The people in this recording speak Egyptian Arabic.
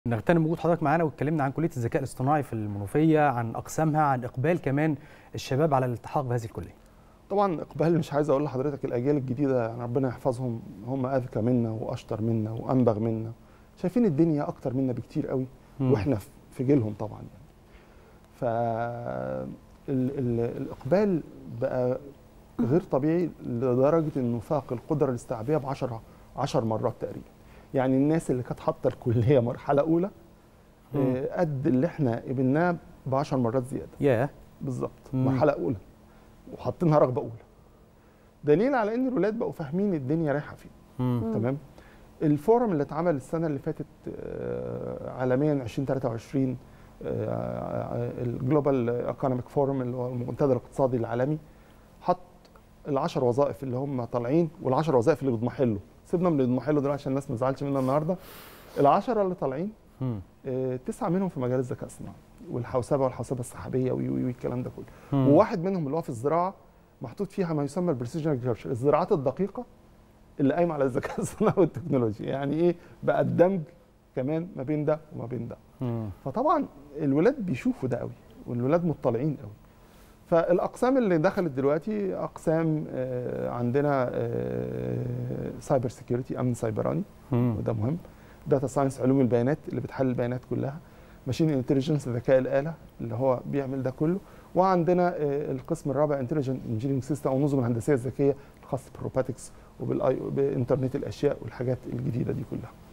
نغتنم وجود حضرتك معانا واتكلمنا عن كليه الذكاء الاصطناعي في المنوفيه عن اقسامها عن اقبال كمان الشباب على الالتحاق بهذه الكليه طبعا اقبال مش عايز اقول لحضرتك الاجيال الجديده يعني ربنا يحفظهم هم اذكى منا واشطر منا وانبغ منا شايفين الدنيا اكتر منا بكتير قوي مم. واحنا في- في جيلهم طبعا يعني ف ال- ال- الاقبال بقى غير طبيعي لدرجه انه فاق القدره الاستيعابيه ب 10 10 مرات تقريبا يعني الناس اللي كانت حاطه الكليه مرحله اولى مم. آه، قد اللي احنا قبلناه ب 10 مرات زياده ياه بالظبط مم. مرحله اولى وحاطينها رغبه اولى دليل على ان الولاد بقوا فاهمين الدنيا رايحه فين مم. تمام الفورم اللي اتعمل السنه اللي فاتت آه، عالميا 2023 الجلوبال ايكونوميك فورم اللي هو المنتدى الاقتصادي العالمي حط العشر وظائف اللي هم طالعين والعشر وظائف اللي بيضمحلوا سيبنا من اللي بيضمحلوا دلوقتي عشان الناس ما تزعلش منا النهارده العشرة اللي طالعين مم. آه، تسعة منهم في مجال الذكاء الصناعي والحوسبه والحوسبه السحابيه وي وي وي الكلام ده كله مم. وواحد منهم اللي هو في الزراعه محطوط فيها ما يسمى البريسيجن اجريكلتشر الزراعات الدقيقه اللي قايمه على الذكاء الصناعي والتكنولوجيا يعني ايه بقى الدمج كمان ما بين ده وما بين ده مم. فطبعا الولاد بيشوفوا ده قوي والولاد مطلعين قوي فالاقسام اللي دخلت دلوقتي اقسام آه، عندنا سايبر سيكيورتي امن سيبراني مم. وده مهم داتا ساينس علوم البيانات اللي بتحلل البيانات كلها ماشين انتليجنس ذكاء الاله اللي هو بيعمل ده كله وعندنا آه، القسم الرابع انتليجنت انجينيرنج سيستم او النظم الهندسيه الذكيه الخاصه بالروباتكس وبالاي بانترنت الاشياء والحاجات الجديده دي كلها